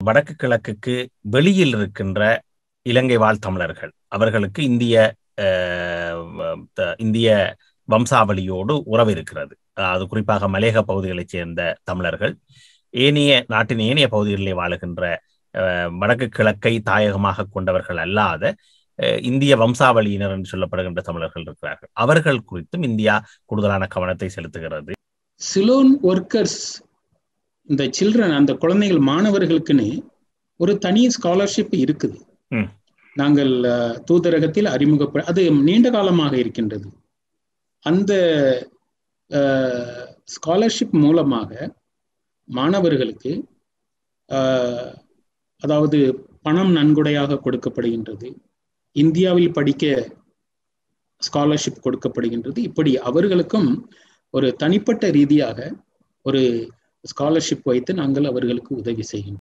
வடக்கு கிழக்குக்கு வெளியில் இருக்கின்ற இலங்கை வாழ் தமிழர்கள் அவர்களுக்கு இந்திய இந்திய வம்சாவளியோடு உறவு இருக்கிறது அது குறிப்பாக மலேக பகுதிகளைச் சேர்ந்த தமிழர்கள் ஏனைய நாட்டின் ஏனைய பகுதிகளிலே வாழுகின்ற வடக்கு கிழக்கை தாயகமாக கொண்டவர்கள் அல்லாத இந்திய வம்சாவளியினர் என்று சொல்லப்படுகின்ற தமிழர்கள் இருக்கிறார்கள் அவர்கள் குறித்தும் இந்தியா கூடுதலான கவனத்தை செலுத்துகிறது சிலோன் ஒர்க்கர்ஸ் இந்த சில்ட்ரன் அந்த குழந்தைகள் மாணவர்களுக்குன்னு ஒரு தனி ஸ்காலர்ஷிப் இருக்குது நாங்கள் தூதரகத்தில் அறிமுகப்ப அது நீண்ட காலமாக இருக்கின்றது அந்த ஸ்காலர்ஷிப் மூலமாக மாணவர்களுக்கு அதாவது பணம் நன்கொடையாக கொடுக்கப்படுகின்றது இந்தியாவில் படிக்க ஸ்காலர்ஷிப் கொடுக்கப்படுகின்றது இப்படி அவர்களுக்கும் ஒரு தனிப்பட்ட ரீதியாக ஒரு ஸ்காலர்ஷிப் வைத்து நாங்கள் அவர்களுக்கு உதவி செய்கின்றோம்